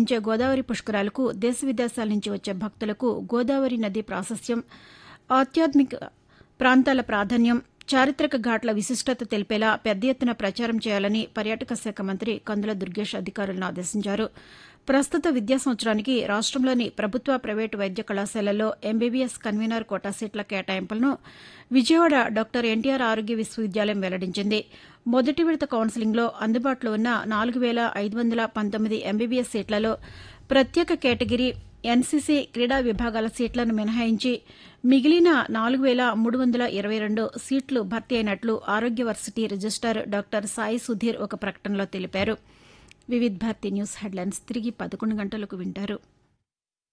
నిర్వహించే గోదావరి పుష్కరాలకు దేశ విదేశాల నుంచి వచ్చే భక్తులకు గోదావరి నది ప్రాశస్త్యం ఆధ్యాత్మిక ప్రాంతాల ప్రాధాన్యం చారిత్రక ఘాట్ల విశిష్టత తెలిపేలా పెద్ద ఎత్తున ప్రచారం చేయాలని పర్యాటక శాఖ మంత్రి కందుల దుర్గేష్ అధికారులను ఆదేశించారు ప్రస్తుత విద్యా సంవత్సరానికి రాష్టంలోని ప్రభుత్వ ప్రైవేటు వైద్య కళాశాలల్లో ఎంబీబీఎస్ కన్వీనర్ కోటా సీట్ల కేటాయింపులను విజయవాడ డాక్టర్ ఎన్టీఆర్ ఆరోగ్య విశ్వవిద్యాలయం వెల్లడించింది మొదటి విడత కౌన్సిలింగ్లో అందుబాటులో ఉన్న నాలుగు వేల ఐదు వందల పంతొమ్మిది ఎంబీబీఎస్ సీట్లలో ప్రత్యేక కేటగిరీ ఎన్సీసీ క్రీడా విభాగాల సీట్లను మినహాయించి మిగిలిన నాలుగు వేల మూడు వందల ఇరవై రెండు సీట్లు భర్తీ అయినట్లు ఆరోగ్య varsity registrar doctor Sai Sudheer ఒక ప్రకటనలో తెలిపారు వివిధ్ భారతి న్యూస్ హెడ్లైన్స్ తిరిగి పదకొండు గంటలకు వింటారు